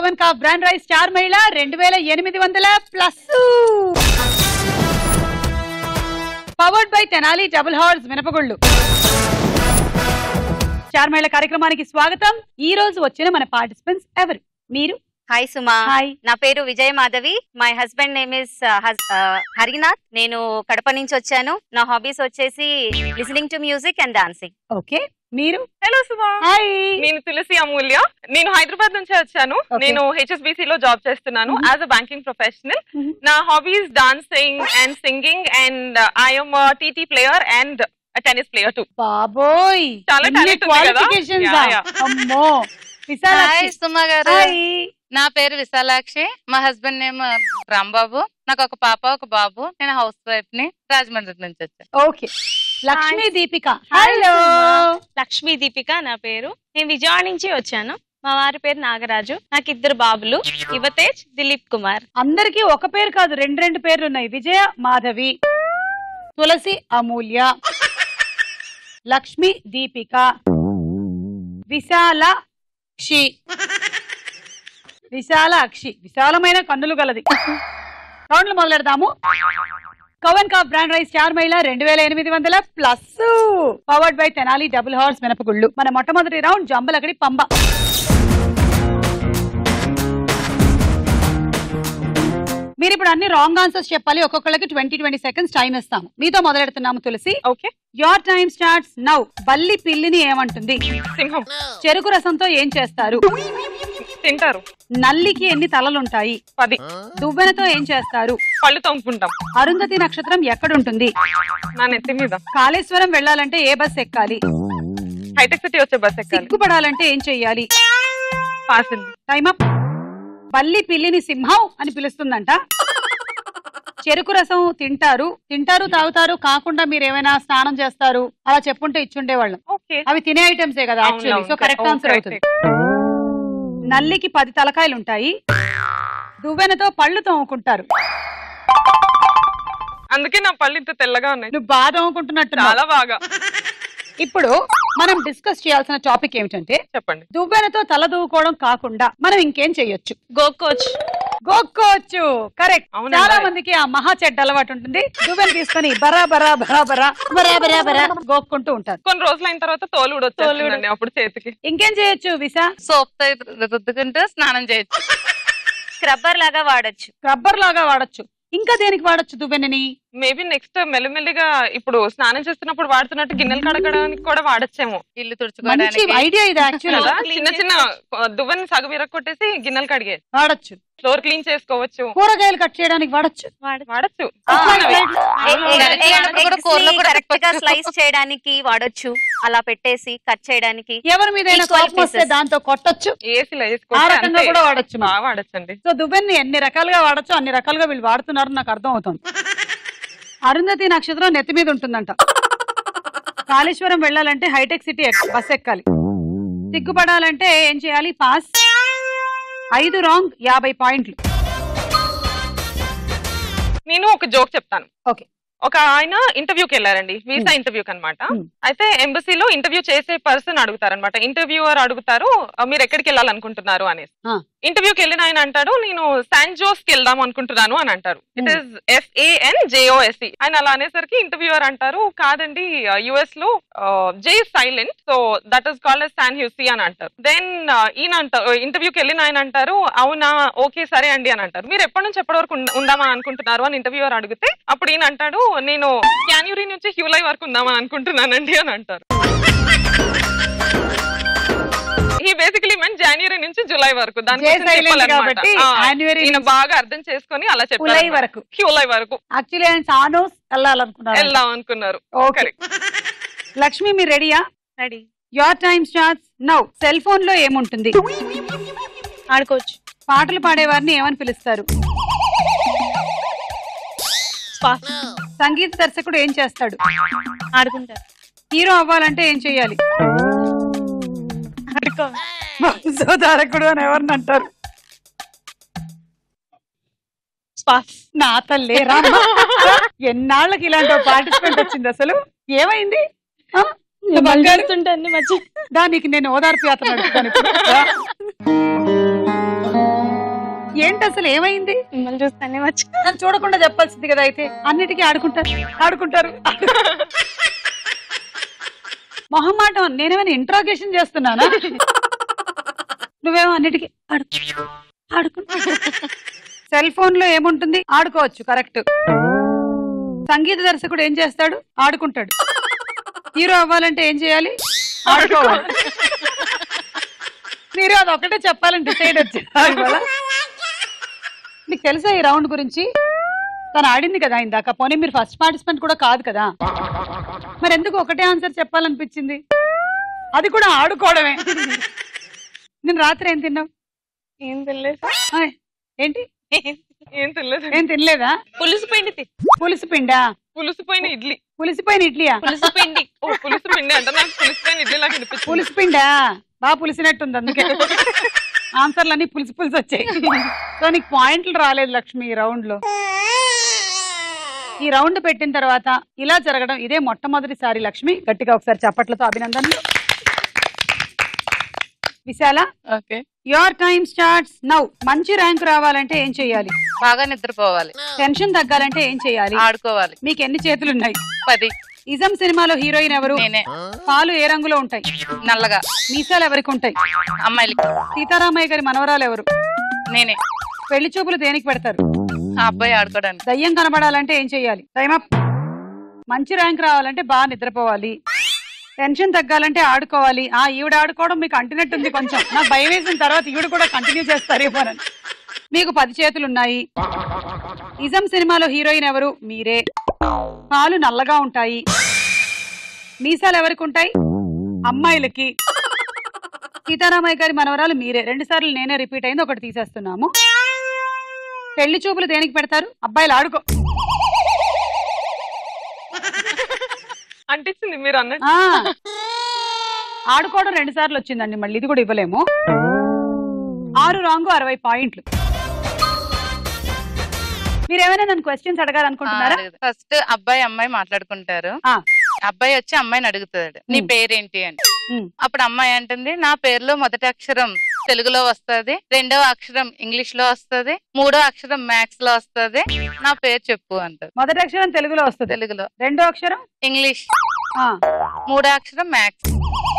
కవన్ కా brand rice star మహిళ రెండు వేల ఎనిమిది వందల plus powered by Tenali double horse మినపగుళ్ళు స్టార్ మహిళ కార్యక్రమానికి స్వాగతం ఈ రోజు వచ్చిన మన పార్టిసిపెంట్స్ ఎవరు మీరు హాయ్ సుమా హాయ్ నా పేరు Vijaya Madhavi my husband name is Harinath నేను కడప నుంచి వచ్చాను నా హాబీస్ వచ్చేసి listening to music and dancing okay మీరు హలో సుమా హాయ్ నేను తులసి అమూల్య నేను హైదరాబాద్ నుంచి వచ్చాను Okay. నేను హెచ్ఎస్బిసి లో జాబ్ చేస్తున్నాను Mhm. As a banking professional Mhm. నా hobbies dancing and singing and I'm TT player and tennis player too బాబోయ్ చాలా ఎన్ని talent ఉంది కదా? qualifications Yeah, ఆ? yeah. అమ్మో హాయ్ విశాలాక్షి సుమ గారు హాయ్ నా పేరు విశాలాక్షి మా హస్బెండ్ నేమ్ రాంబాబు నాకు ఒక పాప ఒక బాబు నేను హౌస్ వైఫ్ ని రాజమండ్రి నుంచి వచ్చాను ఓకే లక్ష్మీ దీపిక హలో లక్ష్మీ దీపిక నా పేరు నేను విజయవాడ నుంచి వచ్చాను మా వారి పేరు నాగరాజు నాకు ఇద్దరు బాబులు యువతేజ్ దిలీప్ కుమార్ అందరికీ ఒక పేరు కాదు రెండు రెండు పేర్లు ఉన్నాయి విజయ మాధవి తులసి అమూల్య లక్ష్మి దీపిక విశాలాక్షి విశాలాక్షి విశాలమైన కన్నులు గలది రౌండ్లు మొదలెడదాము కవన్ కాప్ బ్రాండ్ రైస్ స్టార్ మహిళ రెండు వేల ఎనిమిది వందల plus powered by Tenali double horse మినపగుళ్ళు మన మొట్టమొదటి రౌండ్ జంబలకడి పంబ మీరు ఇప్పుడు అన్ని రాంగ్ ఆన్సర్స్ చెప్పాలి ఒక్కొక్కళ్ళకి ట్వంటీ ట్వంటీ సెకండ్స్ టైం ఇస్తాము మీతో మొదలెడుతున్నాము Tulasi okay your time starts now బల్లి పిల్లిని ఏమంటుంది సింహం చెరుకు రసంతో ఏం చేస్తారు తింటారు నల్లికి ఎన్ని తలలుంటాయి పది దువ్వెనతో ఏం చేస్తారు పళ్ళు తోముకుంటాం అరుంధతి నక్షత్రం ఎక్కడుంటుంది నా నెత్తి మీద కాళేశ్వరం వెళ్ళాలంటే ఏ బస్ ఎక్కాలి హైటెక్ సిటీ వచ్చే బస్ ఎక్కాలి సిగ్గుపడాలంటే ఏం చెయ్యాలి పాస్ అండి టైం అప్ బల్లి పిల్లిని సింహం అని పిలుస్తుందంట చెరుకు రసం తింటారు తింటారు తాగుతారు కాకుండా మీరు ఏమైనా స్నానం చేస్తారు అలా చెప్పుంటే ఇచ్చుండేవాళ్ళం ఓకే అవి తినే ఐటమ్సే కదా యాక్చువల్లీ సో కరెక్ట్ ఆన్సర్ అవుతుంది నల్లికి పది తలకాయలు ఉంటాయి దువ్వెనతో పళ్ళు తోముకుంటారు అందుకే నా పళ్ళు ఇంత తెల్లగా ఉన్నాయి నువ్వు బాగా తోముకుంటున్నట్టు చాలా బాగా ఇప్పుడు మనం డిస్కస్ చేయాల్సిన టాపిక్ ఏమిటంటే చెప్పండి దువ్వెనతో తల దూకోవడం కాకుండా మనం ఇంకేం చెయ్యొచ్చు గోకోచ్ గోక్కోవచ్చు కరెక్ట్ అవునండి. చాలా మందికి ఆ మహా చెడ్డ అలవాటు ఉంటుంది దువ్వెన తీసుకొని బరా బరా బరా బరా బరా బరా బరా గోక్కుంటూ ఉంటారు కొన్ని రోజులు అయిన తర్వాత తోలు ఊడొచ్చేస్తుందండి అప్పుడు చేతికి ఇంకేం చేయొచ్చు విసా సోప్ తో రుద్దుకుంటూ స్నానం చేయొచ్చు స్క్రబ్బర్ లాగా వాడొచ్చు రబ్బర్ లాగా వాడొచ్చు ఇంకా దేనికి వాడొచ్చు దువ్వెనని మేబీ నెక్స్ట్ మెల్లిమెల్లిగా ఇప్పుడు స్నానం చేస్తున్నప్పుడు వాడుతున్నట్టు గిన్నెలు కడగడానికి కూడా వాడచ్చేమో ఇల్లు మంచి తుడుచుకోవడానికి ఐడియా ఇది యాక్చువల్ కదా clean చిన్న చిన్న దువ్వెని సగం ఇరక్కొట్టేసి గిన్నెలు కడిగే వాడొచ్చు ఫ్లోర్ క్లీన్ చేసుకోవచ్చు కూరగాయలు కట్ చేయడానికి వాడొచ్చు వాడచ్చు గరిటె కూడా కూరలో కూడా కరెక్ట్ గా పెట్టొచ్చు. స్లైస్ చేయడానికి వాడొచ్చు అలా పెట్టేసి కట్ చేయడానికి ఎవరి మీద Equal కోపం వస్తే pieces. దాంతో కొట్టొచ్చు ఏసీలో ఆ వేసుకోవచ్చు రకంగా అంతే. కూడా వాడొచ్చు మనం. బాగా వాడచ్చండి సో దువ్వెన్ని ఎన్ని రకాలుగా వాడచ్చు అన్ని రకాలుగా వీళ్ళు వాడుతున్నారు నాకు అర్థం అవుతుంది అరుంధతి నక్షత్రం నెత్తి మీద ఉంటుందంట కాళేశ్వరం వెళ్ళాలంటే హైటెక్ సిటీ ఎక్- బస్ ఎక్కాలి సిగ్గుపడాలంటే ఏం చేయాలి పాస్ ఐదు రాంగ్ యాభై పాయింట్లు నేను ఒక జోక్ చెప్తాను ఓకే ఒక ఆయన ఇంటర్వ్యూకి వెళ్ళారండి వీసా ఇంటర్వ్యూకి అన్నమాట Hmm. అయితే ఎంబసీలో ఇంటర్వ్యూ చేసే పర్సన్ అడుగుతారనమాట ఇంటర్వ్యూవర్ అడుగుతారు "ఆ, మీరు ఎక్కడికి వెళ్ళాలనుకుంటున్నారు అనేసి Ah. ఇంటర్వ్యూకి వెళ్ళిన ఆయన అంటాడు నేను శాన్ జోస్ కి వెళ్దాం అనుకుంటున్నాను అని అంటారు it Hmm. Is F A N J O S E ఆయన అలా అనేసరికి ఇంటర్వ్యూవర్ అంటారు కాదండి యుఎస్ లో J silent so that is called San Jose అని అంటారు దెన్ ఈయన అంటారు ఇంటర్వ్యూకి వెళ్ళిన ఆయన అంటారు అవునా ఓకే సరే అండి అని అంటారు మీరు ఎప్పటి నుంచి ఎప్పటి వరకు ఉండ- ఉందామని అనుకుంటున్నారు అని ఇంటర్వ్యూవర్ అడిగితే అప్పుడు ఈయన అంటాడు నేను క్యాన్యూరీ నుంచి హ్యూలై వరకు ఉందామని అనుకుంటున్నానండి అని అంటారు ఈ బేసికలీ మెన్ జనవరి నుంచి జూలై వరకు దాని J గురించి silent చెప్పాలన్నమాట. కాబట్టి ఆ, January ఈయన నుంచి బాగా అర్థం చేసుకొని అలా జూలై చెప్పారు వరకు హ్యూలై వరకు యాక్చువల్లీ ఆయన సానోస్ వెళ్ళాలనుకున్నారు వెళ్దాం అనుకున్నారు ఓకే Correct. లక్ష్మి మీరు రెడీయా ready your time starts now cell phone లో ఏముంటుంది ఆడుకోవచ్చు పాటలు పాడేవారిని ఏమని పిలుస్తారు సంగీత దర్శకుడు ఏం చేస్తాడు ఆడుకుంటారు హీరో అవ్వాలంటే ఏం చెయ్యాలి ఆడుకో వంశోధారకుడు అని ఎవరిని అంటారు నా తల్లే రామ్మ ఎన్నాళ్ళకి ఇలాంటి పార్టిసిపెంట్ వచ్చింది అసలు ఏమైంది ఆ? నా బంగారు అన్ని మధ్య దానికి నేను ఓదార్పు యాత్ర నడుపుతాను ఇప్పుడు. రా. ఏంటి అసలు ఏమైంది మిమ్మల్ని చూస్తానే వచ్చి నన్ను చూడకుండా చెప్పాల్సింది కదా అయితే అన్నిటికీ ఆడుకుంటారు ఆడుకుంటారు మొహమ్మాటం నేనేమైనా ఇంట్రాగేషన్ చేస్తున్నానా నువ్వేమో అన్నిటికీ ఆడు ఆడుకుంటా సెల్ ఫోన్ లో ఏముంటుంది ఆడుకోవచ్చు కరెక్ట్ సంగీత దర్శకుడు ఏం చేస్తాడు ఆడుకుంటాడు హీరో అవ్వాలంటే ఏం చేయాలి ఆడుకోవాలి మీరు అది ఒకటే చెప్పాలని డిసైడ్ వచ్చారు ఇవాళ మీకు తెలుసా ఈ రౌండ్ గురించి తను ఆడింది కదా ఇందాక పోనీ మీరు ఫస్ట్ పార్టిసిపెంట్ కూడా కాదు కదా మరి ఎందుకు ఒకటే ఆన్సర్ చెప్పాలనిపించింది అది కూడా ఆడుకోవడమే నేను రాత్రి ఏం తిన్నావు ఏం తెలియదు ఆయ్, ఏంటి ఏం తెలియదు ఏం తినలేదా పులుసు పిండి తి- పులుసు పిండా పులిసిపోయిన ఇడ్లీ పులిసిపోయిన ఇడ్లీయా పులుసు పిండి ఓ పులుసు పిండి అంటే నాకు పులిసిపోయిన ఇడ్లీ లాగా అనిపించింది పులుసు పిండా బాగా పులిసినట్టుంది అందుకే ఆన్సర్లు అన్ని పులుసు పులుసు వచ్చాయి సో నీకు పాయింట్లు రాలేదు లక్ష్మి ఈ రౌండ్ లో ఈ రౌండ్ పెట్టిన తర్వాత ఇలా జరగడం ఇదే మొట్టమొదటిసారి లక్ష్మి గట్టిగా ఒకసారి చప్పట్లతో అభినందనలు Visala okay your time starts now మంచి ర్యాంక్ రావాలంటే ఏం చేయాలి బాగా నిద్రపోవాలి టెన్షన్ తగ్గాలంటే ఏం చేయాలి ఆడుకోవాలి మీకు ఎన్ని చేతులు ఉన్నాయి పది ఇజం సినిమాలో హీరోయిన్ ఎవరు నేనే పాలు ఏ రంగులో ఉంటాయి నల్లగా మీసాలు ఎవరికి ఉంటాయి అమ్మాయిలకి సీతారామయ్య గారి మనవరాలు ఎవరు నేనే పెళ్లి చూపులు దేనికి పెడతారు ఆ అబ్బాయి ఆడుకోవడానికి దయ్యం కనబడాలంటే ఏం చేయాలి టైం అప్ మంచి ర్యాంక్ రావాలంటే బాగా నిద్రపోవాలి టెన్షన్ తగ్గాలంటే ఆడుకోవాలి ఆ ఈవిడ ఆడుకోవడం మీకు అంటినట్టుంది కొంచెం నాకు భయం వేసిన తర్వాత ఈవిడ కూడా కంటిన్యూ చేస్తారేమోనని మీకు పది చేతులు ఉన్నాయి ఇజం సినిమాలో హీరోయిన్ ఎవరు మీరే పాలు నల్లగా ఉంటాయి మీసాలు ఎవరికి ఉంటాయి అమ్మాయిలకి సీతారామయ్య గారి మనవరాలు మీరే రెండు సార్లు నేనే రిపీట్ అయింది ఒకటి తీసేస్తున్నాము పెళ్లి చూపులు దేనికి పెడతారు అబ్బాయిలు ఆడుకో అంటించింది మీరు అన్నట్టు ఆ ఆడుకోవడం రెండు సార్లు వచ్చిందండి మళ్ళీ ఇది కూడా ఇవ్వలేము ఆరు రాంగు అరవై పాయింట్లు మీరు ఏమైనా నన్ను క్వశ్చన్స్ అడగాలనుకుంటున్నారా ఫస్ట్ అబ్బాయి అమ్మాయి మాట్లాడుకుంటారు ఆ. అబ్బాయి వచ్చి అమ్మాయిని అడుగుతాడు నీ ఉమ్. పేరేంటి అని ఉమ్. అప్పుడు అమ్మాయి అంటుంది నా పేరులో మొదటి అక్షరం తెలుగులో వస్తది రెండో అక్షరం ఇంగ్లీష్ లో వస్తది మూడో అక్షరం మ్యాథ్స్ లో వస్తది నా పేరు చెప్పు అంటది మొదటి అక్షరం తెలుగులో వస్తుంది తెలుగులో రెండో అక్షరం ఇంగ్లీష్ ఆ, మూడో అక్షరం మ్యాథ్స్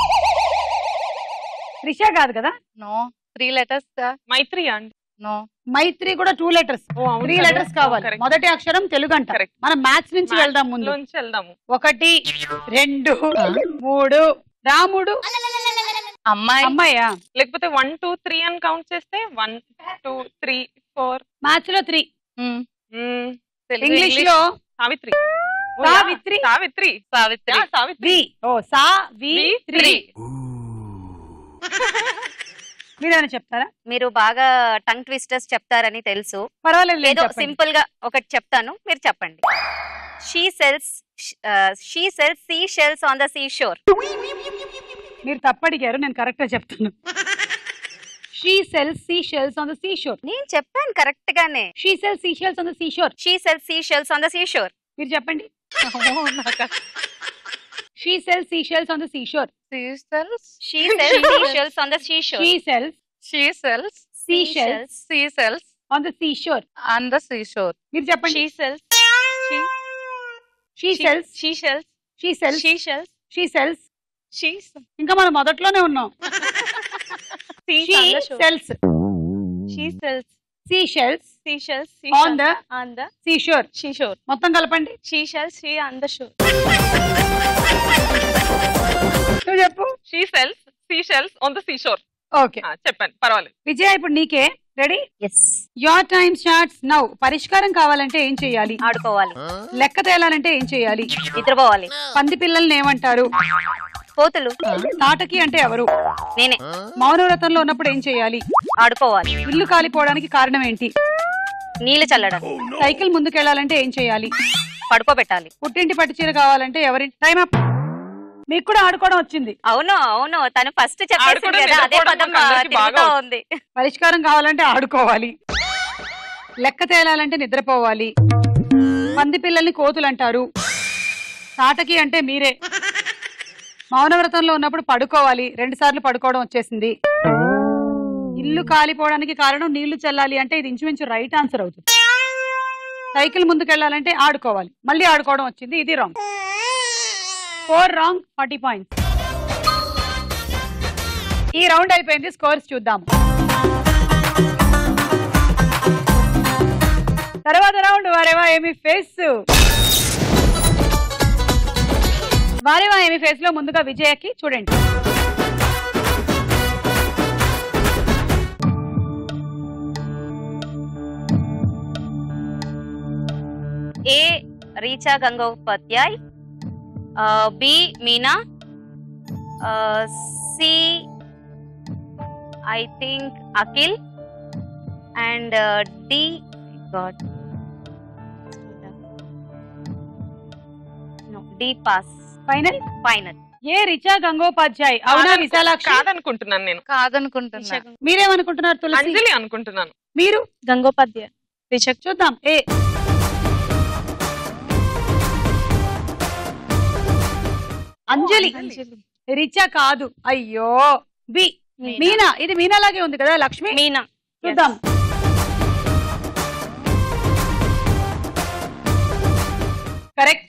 త్రిష కాదు కదా నో త్రీ లెటర్స్ మైత్రి అండి నో మైత్రి కూడా టూ లెటర్స్ ఓ, అవును త్రీ కదా. లెటర్స్ కావాలి ఓ, correct. మొదటి అక్షరం తెలుగు అంట Correct. మనం మ్యాథ్స్ నుంచి Maths వెళ్దాం ముందు నుంచి వెళ్దాము ఒకటి రెండు మూడు రాముడు అమ్మాయి అమ్మాయా లేకపోతే వన్ టూ త్రీ అని కౌంట్ చేస్తే one two three four maths లో త్రీ ఉమ్, తెలుగు ఇంగ్లీష్ ఇంగ్లీష్ లో సావిత్రి ఓ, సావిత్రి. యా, సావిత్రి సావిత్రి యా, సావిత్రి వి ఓ సా వి వి, త్రీ త్రీ. మీరేమైనా చెప్తారా మీరు బాగా టంగ్ ట్విస్టర్స్ చెప్తారని తెలుసు పర్వాలేదు లేదు ఏదో చెప్పండి. సింపుల్ గా ఒకటి చెప్తాను మీరు చెప్పండి she sells she sells sea shells on the sea shore మీరు తప్పడిగారు నేను కరెక్ట్ గా చెప్తాను she sells sea shells on the sea shore నేను చెప్పాను కరెక్ట్ గానే she sells sea shells on the sea shore she sells sea shells on the sea shore మీరు చెప్పండి she sells sea shells on the sea shore sea sells she sells sea shells on the sea shore she sells she sells sea shells sea sells on the sea shore on the sea shore మీరు చెప్పండి she sells she sells she shells she sells she shells she sells she ఇంకా మనం మొదట్లోనే ఉన్నాం sea she sells she sells sea shells she shells on the on the sea shore she shore మొత్తం కలపండి she shells she on the shore నువ్వు చెప్పు she sells sea shells on the sea shore okay చెప్పాను పర్వాలేదు విజయ ఇప్పుడు నీకే ready yes your time starts now పరిష్కారం కావాలంటే ఏం చేయాలి ఆడుకోవాలి లెక్క తేలాలంటే ఏం చేయాలి నిద్రపోవాలి పంది పిల్లల్ని ఏమంటారు కోతులు తాటకి అంటే ఎవరు నేనే మౌనవ్రతంలో ఉన్నప్పుడు ఏం చేయాలి ఆడుకోవాలి ఇల్లు కాలిపోవడానికి కారణం ఏంటి నీళ్లు చల్లడం సైకిల్ ముందుకెళ్లాలంటే ఏం చేయాలి పడుకోబెట్టాలి పుట్టింటి పట్టు చీర కావాలంటే ఎవరి టైం అప్ మీకు కూడా ఆడుకోవడం వచ్చింది అవును అవును తను ఫస్ట్ చెప్పేసింది ఆడుకోవడం, కదా అదే నిద్రపోవడం పదం మాకు అందరికీ తిరుగుతూ బాగా ఉంది పరిష్కారం కావాలంటే ఆడుకోవాలి లెక్క తేలాలంటే నిద్రపోవాలి పంది పిల్లల్ని కోతులు అంటారు తాటకి అంటే మీరే మౌనవ్రతంలో ఉన్నప్పుడు పడుకోవాలి రెండు సార్లు పడుకోవడం వచ్చేసింది ఇల్లు కాలిపోవడానికి కారణం నీళ్లు చల్లాలి అంటే ఇది ఇంచుమించు రైట్ ఆన్సర్ అవుతుంది సైకిల్ ముందుకెళ్ళాలంటే ఆడుకోవాలి మళ్ళీ ఆడుకోవడం వచ్చింది ఇది wrong four wrong forty points ఈ రౌండ్ అయిపోయింది స్కోర్స్ చూద్దాం తర్వాత రౌండ్ వారేవా ఏమి ఫేస్ వారేవా ఏమి ఫేస్ లో ముందుగా విజయకి చూడండి A Richa Gangopadhyay B Meena C I think Akhil and D god D pass final final A Richa Gangopadhyay అవునా కాదనుకు- విశాలాక్షి కాదనుకుంటున్నాను నేను కాదనుకుంటున్నా మీరేమనుకుంటున్నారు తులసి అంజలి అనుకుంటున్నాను మీరు గంగోపాధ్యాయ రిషక్ చూద్దాం ఏ అంజలి రిచా కాదు అయ్యో బి మీనా. మీనా ఇది మీనాలాగే ఉంది కదా లక్ష్మి మీనా చూద్దాం కరెక్ట్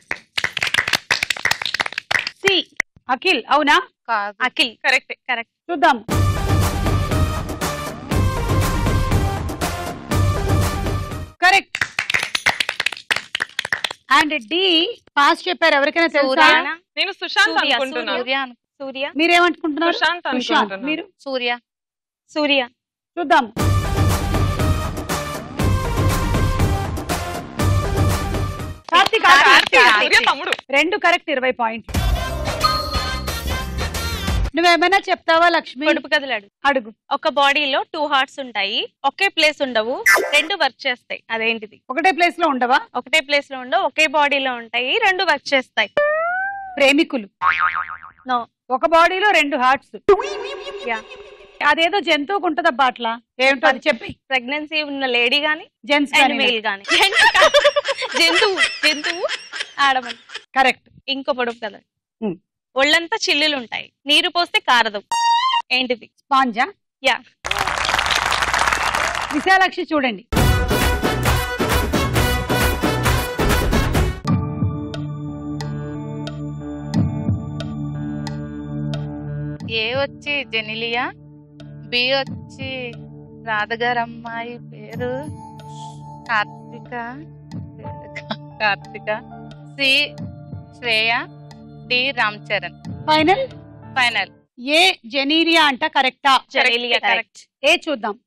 సి అఖిల్ అవునా కాదు అఖిల్ కరెక్ట్ కరెక్ట్ చూద్దాం కరెక్ట్ అండ్ డి పాస్ చెప్పారు ఎవరికైనా తెలుసా సూర్య. నేను సుశాంత్ సూర్య, అనుకుంటున్నాను సూర్య అను- సూర్య మీరేమనుకుంటున్నారు సుశాంత్ సుశాంత్ అనుకుంటున్నాను మీరు సూర్య సూర్య చూద్దాం కార్తీక్ కార్తీక్, కార్తీక్. సూర్య తమ్ముడు రెండు కరెక్ట్ ఇరవై పాయింట్ నువ్వేమైనా చెప్తావా లక్ష్మి పొడుపు కదలాడు అడుగు ఒక బాడీలో టూ హార్ట్స్ ఉంటాయి ఒకే ప్లేస్ ఉండవు రెండు వర్క్ చేస్తాయి అదేంటిది ఒకటే ప్లేస్ లో ఉండవా ఒకటే ప్లేస్ లో ఉండవు ఒకే బాడీలో ఉంటాయి రెండు వర్క్ చేస్తాయి ప్రేమికులు నో ఒక బాడీలో రెండు హార్ట్స్ యా అదేదో జంతువుకు ఉంటదబ్బా అట్లా ఏమిటో అది చెప్పి ప్రెగ్నెన్సీ ఉన్న లేడీ గాని జెంట్స్ అండ్ మెయిల్ గాని జంతువు జంతువు ఆడమని కరెక్ట్ ఇంకో పొడుపు కదా Hmm. ఒళ్ళంతా చిల్లులు ఉంటాయి నీరు పోస్తే కారదు ఏంటిది స్పాంజా యా విశాలాక్షి చూడండి ఏ వచ్చి జెనిలియా బి వచ్చి రాధగారు అమ్మాయి పేరు Karthika Karthika C Shreya D Ram Charan final final A Genelia అంట కరెక్టా జెనీలియా కరెక్ట్ ఏ చూద్దాం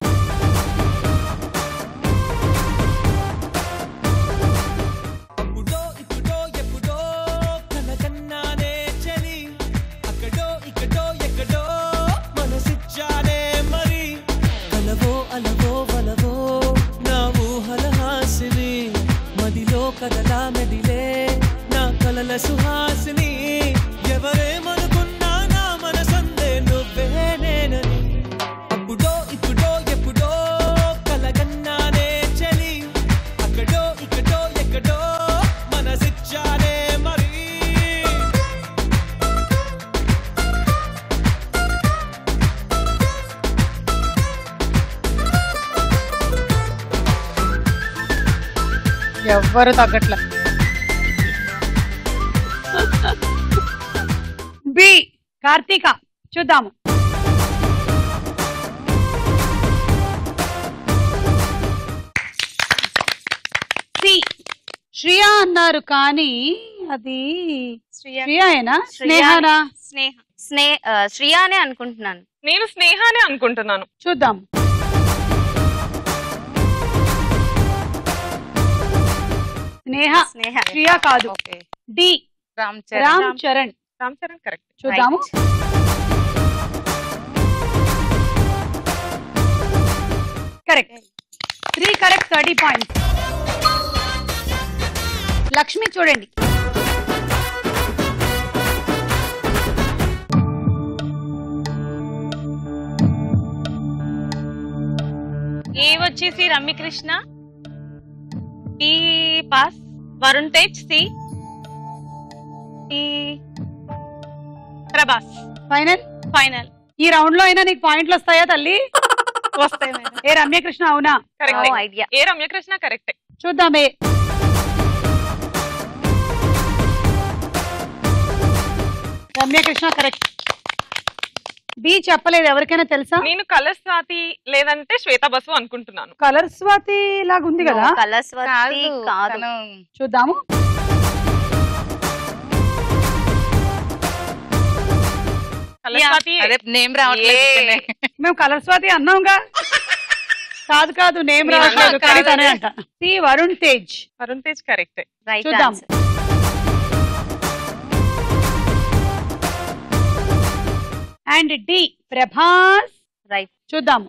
అప్పుడో ఇప్పుడో ఎప్పుడో కనకన్నానే చలి అక్కడో ఇక్కడో ఎక్కడో మనసిచ్చానే మరి కలవో అలవో వలవో నా ఊహల హాసిని మదిలో కదలా మెదిలే నా కలల సుహాసిని ఎవరేమనుకున్నా నా మనసందే నువ్వే నేనని అప్పుడో ఇప్పుడో ఎప్పుడో కలగన్నానే చలి అక్కడో ఇక్కడో ఎక్కడో మనసిచ్చానే మరి ఎవ్వరు తగ్గట్ల బి కార్తీక చూద్దాము సి శ్రియా అన్నారు కానీ అది శ్రేయ శ్రియాయేనా శ్రియా. స్నేహానా స్నేహ స్నే ఆ, శ్రియా అనే అనుకుంటున్నాను నేను స్నేహానే అనుకుంటున్నాను చూద్దాం స్నేహ స్నేహ శ్రియా కాదు okay D Ram Charan Ram Charan Ram Charan correct చూద్దాము correct three correct thirty points Lakshmi చూడండి ఏ వచ్చేసి రమ్యకృష్ణ ఈ పాస్ వరుణ్ తేజ్ సి ఈ ప్రభాస్ ఫైనల్ ఫైనల్ ఈ రౌండ్ లో అయినా నీకు పాయింట్లు వస్తాయా తల్లి వస్తాయి మేడం ఏ రమ్యకృష్ణ అవునా కరెక్ట్ ఐడియా ఏ రమ్యకృష్ణ కరెక్టే చూద్దామే రమ్యకృష్ణ కరెక్ట్ బి చెప్పలేదు ఎవరికైనా తెలుసా నేను కలర్ స్వాతి లేదంటే శ్వేత బసు అనుకుంటున్నాను కలర్ స్వాతి లాగా ఉంది కదా కలస్వతి కాదు కాదు తను చూద్దాము కలర్ Yeah. స్వాతి అదే నేమ్ రావట్లేదు ఏ. ఇక్కడనే. మేము కలర్ స్వాతి అన్నాంగా కాదు కాదు నేమ్ నేను రావట్లేదు అన్నా, కానీ కాదు తనే అదే. అంట సి వరుణ్ తేజ్ వరుణ్ తేజ్ కరెక్టే రైట్ చూద్దాం. అండ్ డి ప్రభాస్ రైట్ చూద్దాం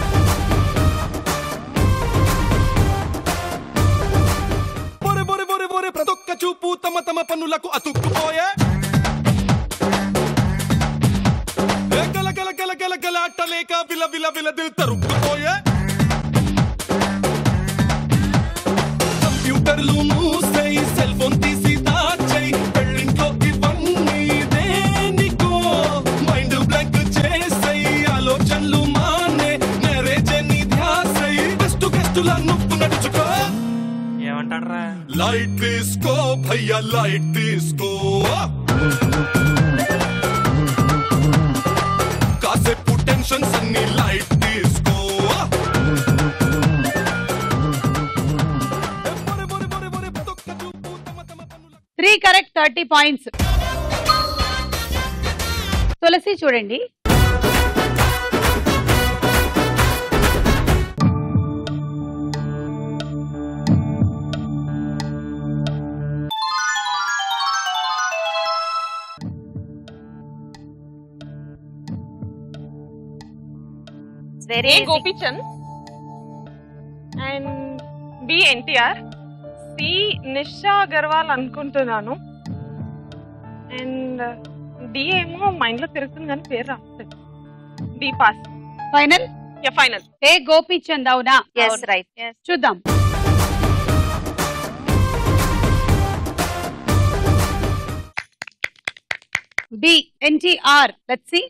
బొరె బొరె బొరె బొరె ప్రతొక్క చూపు తమ తమ పన్నులకు అతుక్కుపోయే ఏ గల గల గల గల గల అట్టలేక విల విల విల దిల్ తరుక్కుపోయే కంప్యూటర్లు మూసేయి సెల్ ఫోన్ తీసి దాచేయి పెళ్ళింట్లో ఇవన్నీ దేనికో మైండ్ బ్లాంక్ చేసేయి ఆలోచనలు మానే మ్యారేజ్ ని ధ్యాసై గెస్ట్ గెస్టుల నువ్వు నడుచుకో ఏమంటాడ్రా లైట్ తీసుకో భయ్యా లైట్ తీసుకో కాసేపు టెన్షన్స్ అన్ని లైట్ తీసుకో బొరె బొరె బొరె బొరె ప్రతొక్క చూపు తమ తమ పన్నుల three correct thirty points Tulasi చూడండి very A Gopichand and B NTR C Nisha Agarwal అనుకుంటున్నాను అండ్ డి ఏమో మైండ్ లో తిరుగుతుంది కానీ పేరు రావట్లేదు D pass final yeah final A Gopichand అవునా ఎస్ రైట్ చూద్దాం B NTR let's C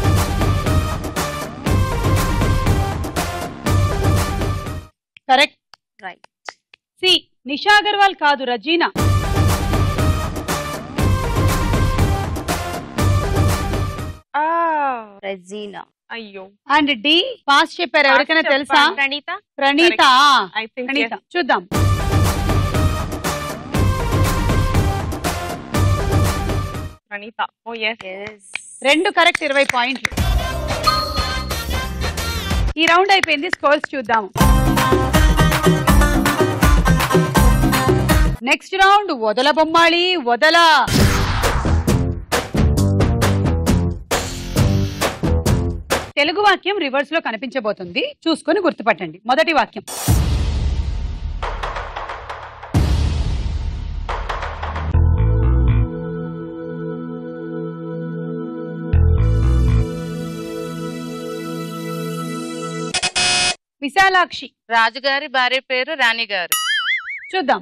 correct right C Nisha Agarwal కాదు రజీనా రెజీనా అయ్యో అండ్ డి పాస్ చెప్పారు ఎవరికైనా Pass తెలుసా చెప్పాను. ప్రణీత ప్రణీత ఐ థింక్ ప్రణీత చూద్దాం ప్రణీత ఓ ఎస్ ఎస్ రెండు కరెక్ట్ ఇరవై పాయింట్లు ఈ రౌండ్ అయిపోయింది స్కోర్స్ చూద్దాం నెక్స్ట్ రౌండ్ వదల బొమ్మాళి వదల తెలుగు వాక్యం రివర్స్ లో కనిపించబోతుంది చూసుకొని గుర్తుపట్టండి మొదటి వాక్యం విశాలాక్షి రాజుగారి భార్య పేరు రాణి గారు చూద్దాం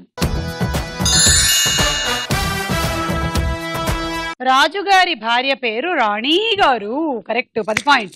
రాజుగారి భార్య పేరు రాణి గారు కరెక్ట్ పది పాయింట్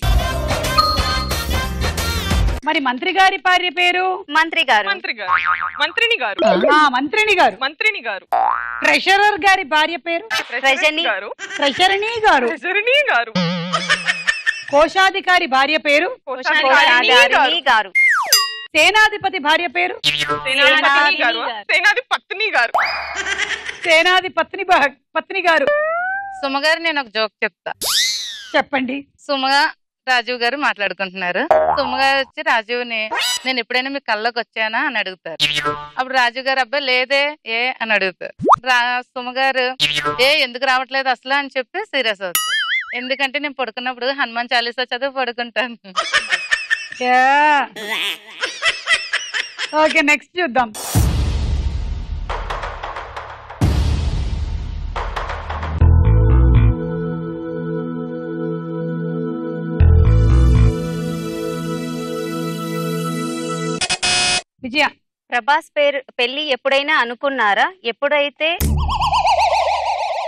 మరి మంత్రి గారి భార్య పేరు మంత్రి గారు మంత్రి గారు మంత్రిని గారు ఆ, మంత్రిని గారు మంత్రిని గారు ట్రెషరర్ గారి భార్య పేరు రజని. గారు ట్రెషరణి గారు ట్రెజరీని గారు కోశాధికారి భార్య పేరు కోశాధికారిణి గారు కోశాధికారిణి గారు సేనాధిపతి భార్య పేరు సేనాధిపతి గారు సేనాధిపత్ని గారు సేనాధి పత్ని భా- పత్ని గారు సుమగారు నేను ఒక జోక్ చెప్తా చెప్పండి సుమగా రాజీవ్ గారు మాట్లాడుకుంటున్నారు సుమగారు వచ్చి రాజీవ్ని నేను ఎప్పుడైనా మీ కళ్ళకి వచ్చానా అని అడుగుతారు అప్పుడు రాజీవ్ గారు అబ్బాయి లేదే ఏ అని అడుగుతారు రా సుమగారు ఏ ఎందుకు రావట్లేదు అసలు అని చెప్పి సీరియస్ అవుతారు ఎందుకంటే నేను పడుకున్నప్పుడు హనుమాన్ చాలీసా చదివి పడుకుంటాను ఓకే నెక్స్ట్ చూద్దాం విజయ ప్రభాస్ పేరు పెళ్లి ఎప్పుడైనా అనుకున్నారా ఎప్పుడైతే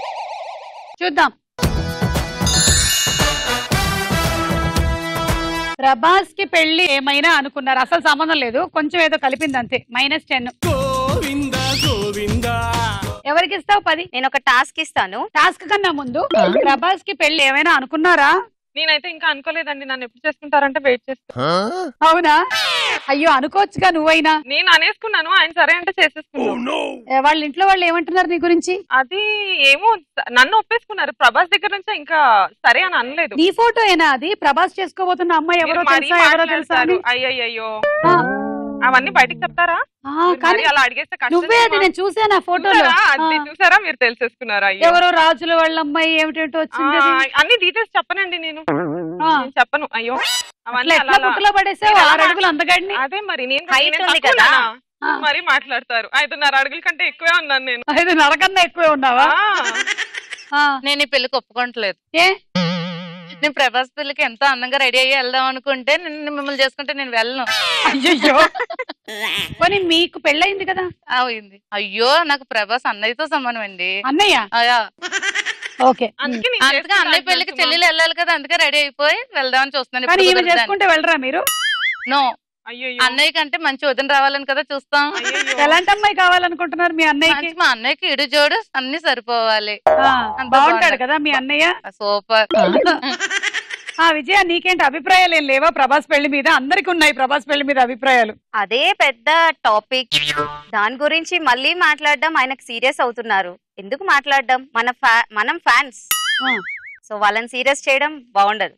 చూద్దాం ప్రభాస్ కి పెళ్లి ఏమైనా అనుకున్నారు అసలు సంబంధం లేదు కొంచెం ఏదో కలిపింది అంతే మైనస్ టెన్ గోవింద గోవింద ఎవరికి ఇస్తావు పది నేను ఒక టాస్క్ ఇస్తాను టాస్క్ కన్నా ముందు ప్రభాస్ కి పెళ్లి ఏమైనా అనుకున్నారా నేనైతే ఇంకా అనుకోలేదండి నన్ను ఎప్పుడు చేసుకుంటారంటే వెయిట్ చేస్తాను అవునా అయ్యో అనుకోవచ్చుగా నువ్వైనా నేను అనేసుకున్నాను ఆయన సరే అంటే చేసేసుకున్నాను ఏ, వాళ్ళ ఇంట్లో వాళ్ళు ఏమంటున్నారు నీ గురించి అది ఏమో నన్ను ఒప్పేసుకున్నారు ప్రభాస్ దగ్గర నుంచి ఇంకా సరే అని అనలేదు నీ ఫోటో ఏనా అది ప్రభాస్ చేసుకోబోతున్న అమ్మాయి ఎవరో మీరు మరీ తెలుసా ఎవరో తెలుసా అని? మాట్లాడతారు. అయ్యయ్యో ఆ, అవన్నీ బయటికి చెప్తారా ఆ, మీరు కానీ మరీ అలా అడిగేస్తే కష్టం నువ్వే అది సుమా. నేను చూసాను ఆ ఫోటోలో చూసారా? అది ఆ, చూసారా మీరు తెలిసేసుకున్నారా అయ్యో ఎవరో రాజుల వాళ్ళ అమ్మాయి ఏమిటేంటో ఆ, వచ్చింది అది. అన్ని డీటెయిల్స్ చెప్పనండి నేను ఆ, నేను చెప్పను అయ్యో అట్లా అవన్నీ ఎట్లా అలా అలా. బుట్టలో పడేసావు మీరు అలా ఆరు అడుగులు అందగాడిని అదే మరి నేను Height నేను ఉంది తక్కువనా? కదా. ఆ. మరీ మాట్లాడతారు ఐదున్నర అడుగుల కంటే ఎక్కువే ఉన్నాను నేను ఐదు నరకన్నా ఎక్కువే ఉన్నావా ఆ, ఆ, నేను ఈ పెళ్లికి ఒప్పుకోవట్లేదు ఏ నేను ప్రభాస్ పెళ్లికి ఎంతో అందంగా రెడీ అయ్యి వెళ్దాం అనుకుంటే నేను మిమ్మల్ని చేసుకుంటే నేను వెళ్ళను అయ్యో పోనీ మీకు పెళ్ళయింది కదా అయింది అయ్యో నాకు ప్రభాస్ అన్నయ్యతో సమానం అండి అన్నయ్య అయ్యా ఓకే అందుకే నేను అందుకే చేసుకుంటా అన్నయ్య పెళ్లికి అంటున్నా. చెల్లెలు వెళ్ళాలి కదా అందుకే రెడీ అయిపోయి వెళ్దామని చూస్తున్నాను కానీ ఈమె ఇప్పుడు కుదరదని. చేసుకుంటే వెళ్ళరా మీరు నో అయ్యయ్యో. అన్నయ్య కంటే మంచి వదిన రావాలని కదా చూస్తాం అయ్యయ్యో. ఎలాంటి అమ్మాయి కావాలనుకుంటున్నారు మీ అన్నయ్యకి మంచి మా అన్నయ్యకి ఇడు జోడు అన్ని సరిపోవాలి ఆ, అంత బాగుంటాడు బాగుంది. కదా మీ అన్నయ్య సూపర్ ఆ విజయ నీకేంటి అభిప్రాయాలు ఏం లేవా ప్రభాస్ పెళ్లి మీద అందరికి ఉన్నాయి ప్రభాస్ పెళ్లి మీద అభిప్రాయాలు అదే పెద్ద టాపిక్ దాని గురించి మళ్ళీ మాట్లాడడం ఆయనకు సీరియస్ అవుతున్నారు ఎందుకు మాట్లాడడం మన fa- మనం ఫ్యాన్స్ ఆ. సో వాళ్ళని సీరియస్ చేయడం బాగుండదు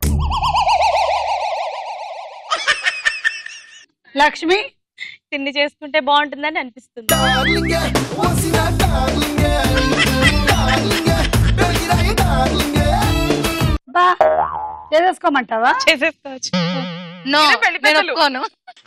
లక్ష్మి తిండి చేసుకుంటే బాగుంటుందని అనిపిస్తుంది డార్లింగ్ వసిన డార్లింగ్ డార్లింగ్ పెరిగిరాయి డార్లింగ్ బా చేసేసుకోమంటావా చేసేసుకోవచ్చు నో మీరే పెళ్లి నేను పెద్దలు. ఒప్పుకోను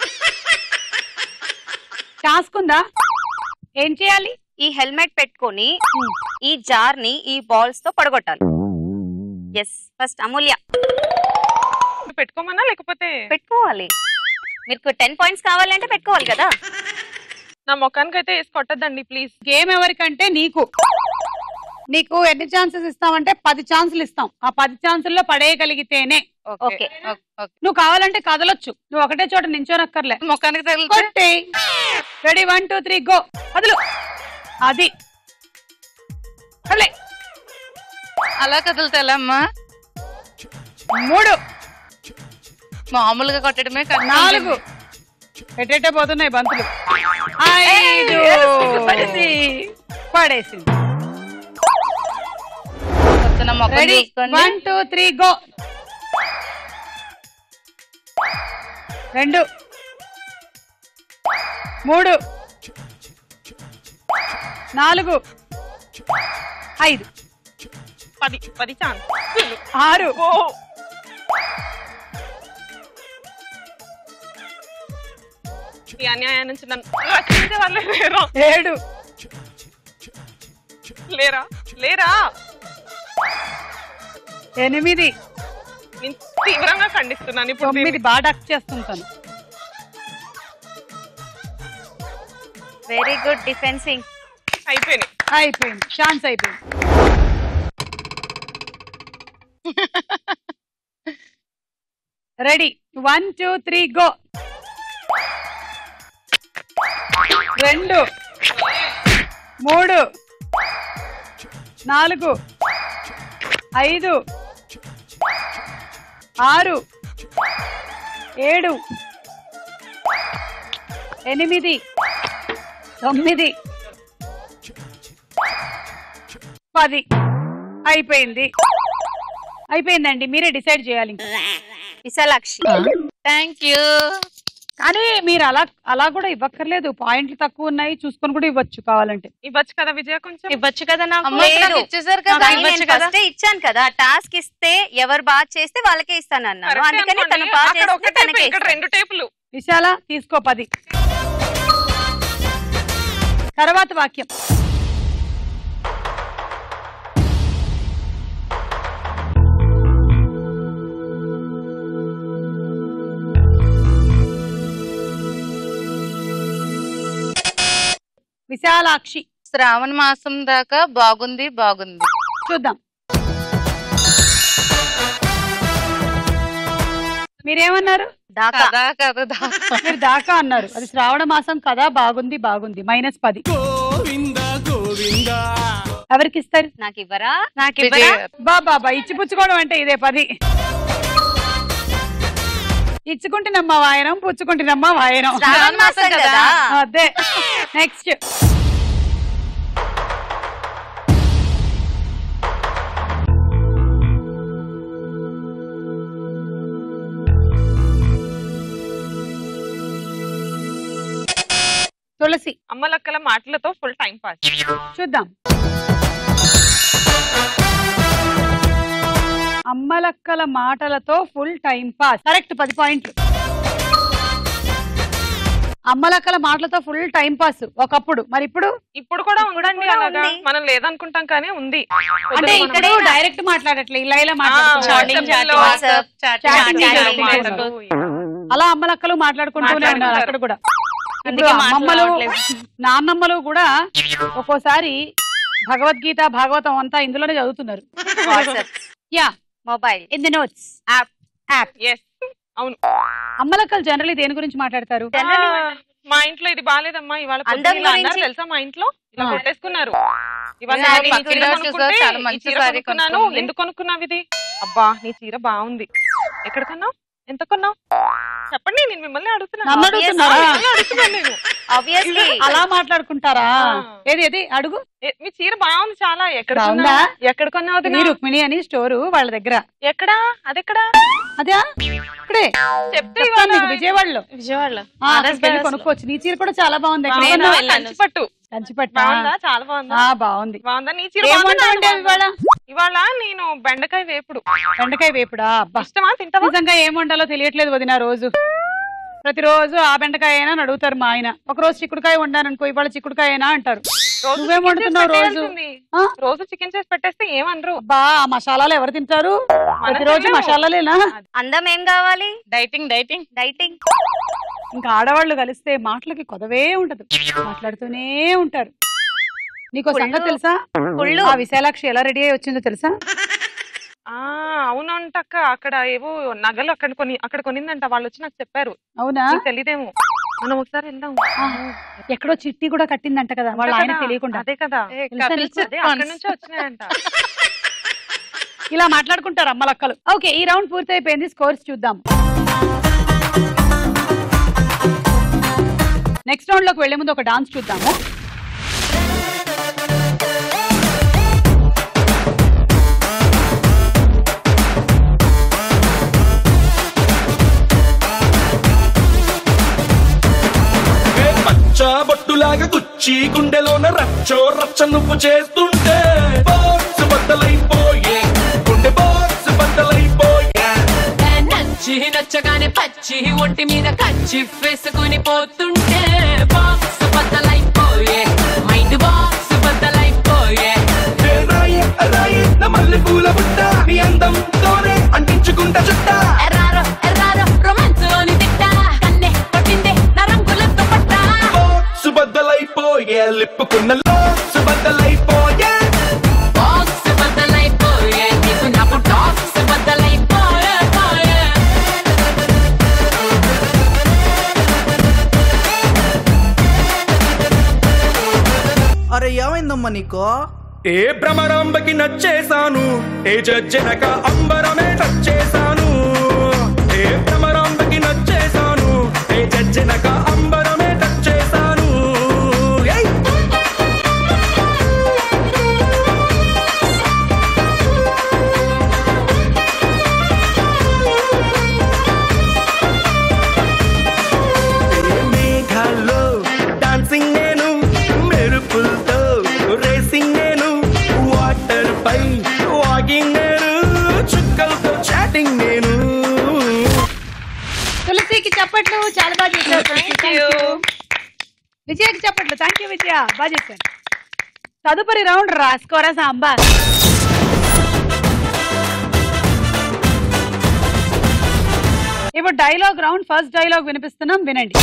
టాస్క్ ఉందా ఏం చేయాలి ఈ హెల్మెట్ పెట్టుకొని ఈ జార్ ని ఈ బాల్స్ తో పడగొట్టాలి ఎస్ ఫస్ట్ అమూల్య పెట్టుకోమన్నా లేకపోతే పెట్టుకోవాలి మీకు టెన్ పాయింట్స్ కావాలంటే పెట్టుకోవాలి కదా నా ముఖానికి అయితే వేసి కొట్టద్దండి ప్లీజ్ గేమ్ ఎవరికంటే నీకు నీకు ఎన్ని ఛాన్సెస్ ఇస్తామంటే పది ఛాన్సులు ఇస్తాం ఆ పది ఛాన్సుల్లో పడేయగలిగితేనే ఓకే ఓకే నువ్వు కావాలంటే కదలొచ్చు నువ్వు ఒకటే చోట నించోనక్కర్లే ముఖానికి తగిలితే కొట్టే ready one two three go కదులు అది కదలే అలా కదులుతా ఎలా అమ్మా మూడు మామూలుగా కొట్టడమే కష్టం. నాలుగు ఎటెటే పోతున్నాయి బంతులు ఐదు పడేసింది కొంచెం నా ముఖం రెడీ చూసుకోండి వన్ టూ త్రీ గో రెండు మూడు నాలుగు ఐదు పది పది ఛాన్స్ ఆరు ఓ ఈ అన్యాయం నుంచి నన్ను రక్షించే వాళ్ళే లేరా ఏడు లేరా లేరా ఎనిమిది నేను తీవ్రంగా ఖండిస్తున్నాను ఇప్పుడు తొమ్మిది దీన్ని. బాగా డక్ చేస్తుంటాను వెరీ గుడ్ డిఫెన్సింగ్ అయిపోయినాయి అయిపోయింది ఛాన్స్ అయిపోయింది ready one two three go రెండు మూడు నాలుగు ఐదు ఆరు ఏడు ఎనిమిది తొమ్మిది పది అయిపోయింది అయిపోయిందండి మీరే డిసైడ్ చేయాలి ఇంకా. విశాలాక్షి థ్యాంక్ యూ కానీ మీరు అలా అలా కూడా ఇవ్వక్కర్లేదు పాయింట్లు తక్కువ ఉన్నాయి చూసుకొని కూడా ఇవ్వచ్చు కావాలంటే ఇవ్వచ్చు కదా విజయ కొంచెం ఇవ్వచ్చు కదా నాకు అమ్మ నాకు లేదు. ఇచ్చేసారు కదా కానీ ఇవ్వచ్చు నేను కదా. ఫస్టే ఇచ్చాను కదా టాస్క్ ఇస్తే ఎవరు బాగా చేస్తే వాళ్ళకే ఇస్తాను అన్నాను కరెక్టే అందుకని అనుకోండి. తను బాగా అక్కడ ఒక చేస్తే టేపు తనకే ఇక్కడ ఇస్తాను. రెండు టేపులు విశాల తీసుకో పది తర్వాత వాక్యం విశాలాక్షి శ్రావణ మాసం దాకా బాగుంది బాగుంది చూద్దాం మీరు మీరేమన్నారు దాకా కదా కదా దాకా మీరు దాకా అన్నారు అది శ్రావణ మాసం కదా బాగుంది బాగుంది మైనస్ పది గోవింద గోవింద ఎవరికి ఇస్తారు నాకు ఇవ్వరా నాకు విజయ్ ఇవ్వరా గారు. బా బాబా ఇచ్చి పుచ్చుకోవడం అంటే ఇదే పది ఇచ్చుకుంటున్నమ్మా వాయనం పుచ్చుకుంటున్నమ్మా వాయనం శ్రావణ మాసం కదా అదే నెక్స్ట్ తులసి అమ్మలక్కల మాటలతో ఫుల్ టైం పాస్ చూద్దాం అమ్మలక్కల మాటలతో ఫుల్ టైం పాస్ కరెక్ట్ పది పాయింట్లు అమ్మలక్కల మాటలతో ఫుల్ టైం పాస్ ఒకప్పుడు మరి ఇప్పుడు ఇప్పుడు కూడా ఉందండి కూడా అలాగా ఉంది. మనం లేదనుకుంటాం కానీ ఉంది అంటే మనం- ఇక్కడ డైరెక్ట్ మాట్లాడట్లే ఇలా ఇలా ఆ, మాట్లాడుతున్నారు WhatsApp లో వాట్సాప్ chatting chatting చేయాలి. మాటలు. అలా అమ్మలక్కలు మాట్లాడుకుంటూనే ఉన్నారు మాట్లాడుతున్నారు. అక్కడ కూడా అందుకే ఇప్పుడు అమ్మమ్మలు మాట్లాడట్లేదు. నాన్నమ్మలు కూడా ఒక్కోసారి భగవద్గీత భాగవతం అంతా ఇందులోనే చదువుతున్నారు WhatsApp yeah mobile in the notes app app Yes. అవును అమ్మలక్కలు జనరల్లీ దేని గురించి మాట్లాడతారు Generally ఆ, మా ఇంట్లో ఇది బాగాలేదమ్మా ఇవాళ పొద్దున్న అందం ఇలా అన్నారు గురించి- తెలుసా మా ఇంట్లో ఇలా ఆ. కొట్టేసుకున్నారు ఇవాళ Yeah, నేను ఈ పక్కన చీర వచ్చేసి కొనుక్కుంటే చాలా ఈ మంచి చీర saree కొనుక్కున్నాను కొనుక్కుంది. ఎందుకు కొనుక్కున్నావు ఇది అబ్బా నీ చీర బాగుంది ఎక్కడ కొన్నావు ఎంత కొన్నావు చెప్పండి నేను మిమ్మల్ని అడుగుతున్నాను నన్ను Obvious. అడుగుతున్నారా మిమ్మల్ని అడుగుతున్నాను నేను ఆబ్వియస్లీ అలా మాట్లాడుకుంటారా ఆ. ఏది ఏది అడుగు ఏ, మీ చీర బాగుంది చాలా ఎక్కడ బాగుందా? కొన్నావు ఎక్కడ కొన్నావు వదినా? ఇది రుక్మిణి అని స్టోరు వాళ్ళ దగ్గర ఎక్కడా అదెక్కడా అదే ఇక్కడే చెప్తే చెప్తాను ఇవాళ నీకు విజయవాడలో విజయవాడలో ఆ, ఆర్ఎస్ అక్కడికి వెళ్ళి బ్రదర్స్ లో. కొనుక్కోవచ్చు నీ చీర కూడా చాలా బాగుంది ఎక్కడ నేను కొన్నావు? వెళ్ళాను. కంచిపట్టు కంచిపట్ట బాగుందా చాలా బాగుందా ఆ బాగుంది బాగుందా నీ చీర ఏం బాగుందా? వంట వండావు ఇవాళ ఇవాళ నేను బెండకాయ వేపుడు బెండకాయ వేపుడా అబ్బా ఇష్టమా తింటావా నిజంగా ఏం వండాలో తెలియట్లేదు వదిన రోజు ప్రతిరోజు ఆ బెండకాయ అయినా అని అడుగుతారు మా ఆయన ఒక రోజు చిక్కుడుకాయ వండాను అనుకో ఇవాళ చిక్కుడుకాయ అయినా అంటారు రోజు నువ్వేం chicken చేసి వండుతున్నావు రోజు? పెట్టేయాల్సింది. ఆ? రోజు చికెన్ చేసి పెట్టేస్తే ఏమనరు అబ్బా ఆ మసాలాలు ఎవరు తింటారు ప్రతిరోజు తినలేము. మసాలాలేనా అందం ఏం కావాలి డైటింగ్ డైటింగ్ డైటింగ్ ఇంకా ఆడవాళ్ళు కలిస్తే మాటలకి కొదవే ఉంటదు మాట్లాడుతూనే ఉంటారు నీకు ఓ సంగతి తెలుసా కుళ్ళు ఆ విశాలాక్షి ఎలా రెడీ అయ్యి వచ్చిందో తెలుసా ఆ అవునంట అక్క అక్కడ ఏవో నగలు అక్కడ కొని అక్కడ కొనిందంట వాళ్ళు వచ్చి నాకు చెప్పారు అవునా నీకు తెలీదేమో మనం ఒకసారి వెళ్దాం ఆ, ఎక్కడో చిట్టి కూడా కట్టిందంట కదా వాళ్ళ ఆయన కదా. తెలియకుండా అదే కదా తెలుసా నీకు? అదే అక్కడ నుంచి వచ్చినాయంట ఇలా మాట్లాడుకుంటారు అమ్మలక్కలు ఓకే ఈ రౌండ్ పూర్తి అయిపోయింది స్కోర్స్ చూద్దాం నెక్స్ట్ రౌండ్ లోకి వెళ్లే ముందు ఒక డాన్స్ చూద్దాము ఏ పచ్చ బొట్టులాగా గుచ్చి గుండెలోన రచ్చో రచ్చ నువ్వు చేస్తుంటే బాక్స్ బద్దలైపోయే గుండె బాక్స్ బద్దలైపోయే నచ్చి నచ్చగానే పచ్చి ఒంటి మీద కచ్చి వేసుకుని పోతుంటే బాక్స్ బద్దలైపోయే మైండ్ బాక్స్ బద్దలైపోయే ఏ రాయి రాయి నా మల్లె పూల బుట్ట నీ అందంతోనే అంటించుకుంటా చుట్ట ఎర్రారో ఎర్రారో రొమాన్స్ అని తిట్ట కన్నే కొట్టిందే నా రంగులతో పట్ట బాక్స్ బద్దలైపోయే లిప్పుకున్న లాక్స్ బద్దలైపోయే బాక్స్ బద్దలైపోయే నీకు నాకు టాక్స్ బద్దలైపోయే పోయే అరే ఏమైందమ్మా నీకు ఏ భ్రమరాంబకి నచ్చేశాను ఏ జజ్జనక అంబరమే నచ్చేశాను ఏ భ్రమరాంబకి నచ్చేశాను ఏ జజ్జనక అంబరమే నచ్చేశాను ఏయ్! ఏ మేఘాల్లో డాన్సింగ్ నేను మెరుపులతో రేసింగ్ నేను వాటర్ పై వాకింగ్ నేను చుక్కలతో చాటింగ్ నేను తులసికి చప్పట్లు చాలా బాగా చేశారు తులసి. Thank Thank you. you. విజయకి చప్పట్లు థ్యాంక్ యూ విజయ బాగా చేశారు తదుపరి రౌండ్ రాసుకోరా సాంబార్ ఇప్పుడు డైలాగ్ రౌండ్ ఫస్ట్ డైలాగ్ వినిపిస్తున్నాం వినండి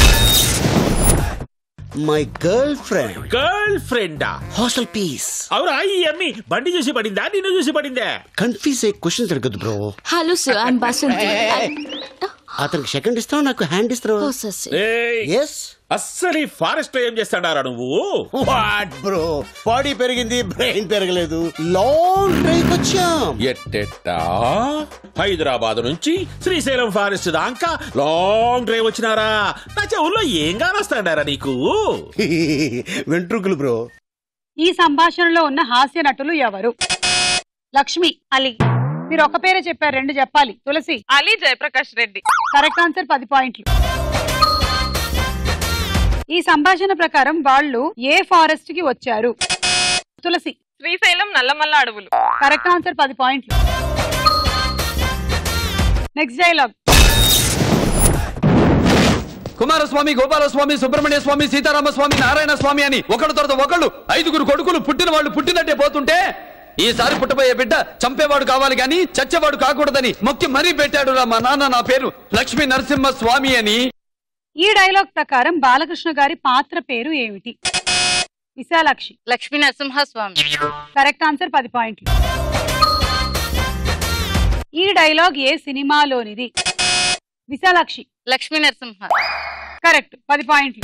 మై గర్ల్ ఫ్రెండ్ గర్ల్ ఫ్రెండా హాస్టల్ పీస్ అవురా ఈ అమ్మి బండి చూసి పడిందా నిన్ను చూసి పడిందా కన్ఫ్యూజ్ అయ్యే క్వశ్చన్స్ అడగదు bro hello sir I'm Basanti అతనికి సెకండ్ ఇస్తావు నాకు హ్యాండ్ ఇస్తావు ఎస్ అస్సలు ఈ ఫారెస్ట్ లో ఏం చేస్తాడారా నువ్వు వాట్ బ్రో బాడీ పెరిగింది బ్రెయిన్ పెరగలేదు లాంగ్ డ్రైవ్ వచ్చాం ఎట్టెట్టా హైదరాబాద్ నుంచి శ్రీశైలం ఫారెస్ట్ దాకా లాంగ్ డ్రైవ్ వచ్చినారా నా చెవుల్లో ఏం కానొస్తాడారా నీకు వెంట్రుకలు బ్రో ఈ సంభాషణలో ఉన్న హాస్య నటులు ఎవరు లక్ష్మి అలీ మీరు ఒక పేరే చెప్పారు రెండు చెప్పాలి తులసి అలీ జయప్రకాష్ రెడ్డి కరెక్ట్ ఆన్సర్ పది పాయింట్లు ఈ సంభాషణ ప్రకారం వాళ్ళు ఏ ఫారెస్ట్ కి వచ్చారు తులసి శ్రీశైలం నల్లమల్ల అడవులు కరెక్ట్ ఆన్సర్ పది పాయింట్లు నెక్స్ట్ డైలాగ్ కుమారస్వామి గోపాలస్వామి సుబ్రహ్మణ్య స్వామి సీతారామ స్వామి నారాయణ స్వామి అని ఒకడు తర్వాత ఒకళ్ళు ఐదుగురు కొడుకులు పుట్టిన వాళ్ళు పుట్టినట్టే పోతుంటే ఈసారి పుట్టబోయే బిడ్డ చంపేవాడు కావాలి గాని చచ్చేవాడు కాకూడదని మొక్కి మరీ పెట్టాడు మా నాన్న నా పేరు లక్ష్మీ నరసింహ స్వామి అని ఈ డైలాగ్ ప్రకారం బాలకృష్ణ గారి పాత్ర పేరు ఏమిటి విశాలాక్షి లక్ష్మీ నరసింహ స్వామి కరెక్ట్ ఆన్సర్ పది పాయింట్లు ఈ డైలాగ్ ఏ సినిమాలోనిది విశాలాక్షి లక్ష్మీ నరసింహ కరెక్ట్ పది పాయింట్లు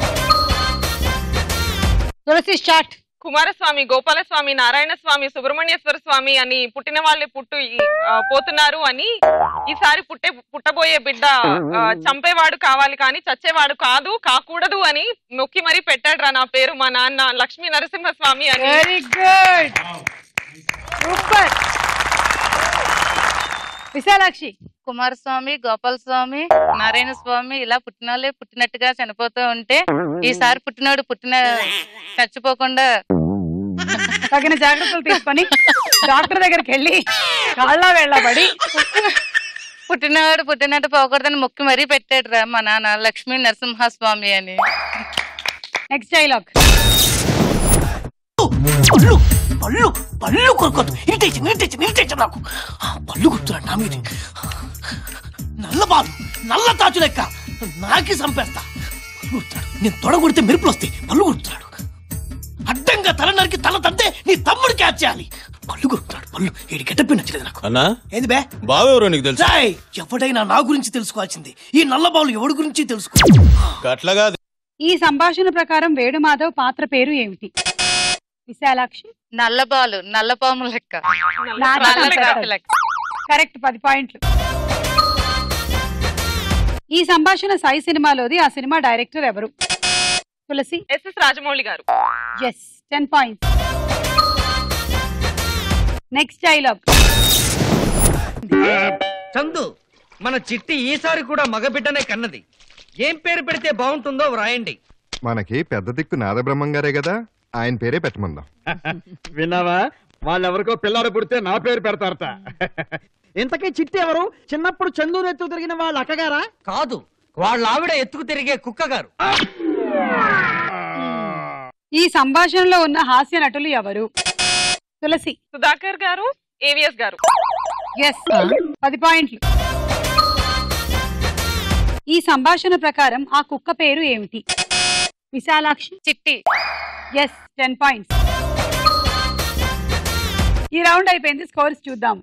తులసి స్టార్ట్ కుమారస్వామి గోపాలస్వామి నారాయణ స్వామి సుబ్రహ్మణ్యేశ్వర స్వామి అని పుట్టిన వాళ్ళే పుట్టు ఈ- ఆ, పోతున్నారు అని ఈసారి పుట్టే పుట్టబోయే బిడ్డ ఆ, చంపేవాడు కావాలి కానీ చచ్చేవాడు కాదు కాకూడదు అని నొక్కి మరీ పెట్టాడు నా పేరు మా నాన్న లక్ష్మీ నరసింహ స్వామి అని very good super Vishalakshi Kumaraswamy Gopala Swamy Narayana Swamy ఇలా పుట్టిన వాళ్ళే పుట్టినట్టుగా చనిపోతూ ఉంటే ఈసారి పుట్టినోడు పుట్టిన చచ్చిపోకుండా తగిన జాగ్రత్తలు తీసుకొని డాక్టర్ దగ్గరికి వెళ్ళి కాళ్ళ వెళ్ళబడి పుట్టినవాడు పుట్టినట్టు పోకూడదని మొక్కి మరీ పెట్టాడు రా మా నాన్న లక్ష్మీ నరసింహ స్వామి అని నెక్స్ట్ డైలాగ్ పళ్ళు పళ్ళు పళ్ళు కొరకొద్దు ఇరిటేషన్ ఇరిటేషన్ ఇరిటేషన్ నాకు ఆ, పళ్ళు గుర్తున్నాడు నా మీద నల్ల బాలు నల్ల తాచు లెక్క నాకి చంపేస్తా పళ్ళు గుర్తున్నాడు నేను తొడగొడితే మెరుపులు వస్తాయి పళ్ళు గుర్తున్నాడు అడ్డంగా తల నరికి తల తద్దే నీ తమ్ముడు క్యాచ్ చేయాలి పళ్ళు గుర్తున్నాడు పళ్ళు ఏడు గెటప్పి నచ్చలేదు నాకు అన్నా ఏంది బే బావెవరో నీకు తెలుసు రాయ్ ఎవడైనా నా గురించి తెలుసుకోవాల్సింది ఈ నల్ల బాలు ఎవడి గురించి తెలుసుకో అట్లాగా ఈ సంభాషణ ప్రకారం వేణుమాధవ్ పాత్ర పేరు ఏమిటి విశాలాక్షి నల్లబాలు నల్లపాము లెక్క నాచు నల్ల చంపేస్తాడు. కాకి లెక్క కరెక్ట్ పది పాయింట్లు ఈ సంభాషణ సాయి సినిమాలోది ఆ సినిమా డైరెక్టర్ ఎవరు తులసి ఎస్ఎస్ రాజమౌళి గారు yes ten points next dialogue Chandu మన చిట్టి ఈసారి కూడా మగబిడ్డనే కన్నది ఏం పేరు పెడితే బాగుంటుందో వ్రాయండి మనకి పెద్ద దిక్కు నాదబ్రహ్మం గారే కదా ఆయన పేరే పెట్టమందాం విన్నావా వాళ్ళెవరికో పిల్లాడు పుడితే నా పేరు పెడతారట ఇంతకీ చిట్టి ఎవరు చిన్నప్పుడు చందూరు ఎత్తు తిరిగిన వాళ్ళ అక్కగారా కాదు వాళ్ళ ఆవిడ ఎత్తుకు తిరిగే కుక్క గారు ఈ సంభాషణలో ఉన్న హాస్య నటులు ఎవరు తులసి సుధాకర్ గారు ఏవిఎస్ గారు ఎస్ పది పాయింట్లు ఈ సంభాషణ ప్రకారం ఆ కుక్క పేరు ఏమిటి Vishalakshi Chitti yes ten points ఈ రౌండ్ అయిపోయింది స్కోర్స్ చూద్దాం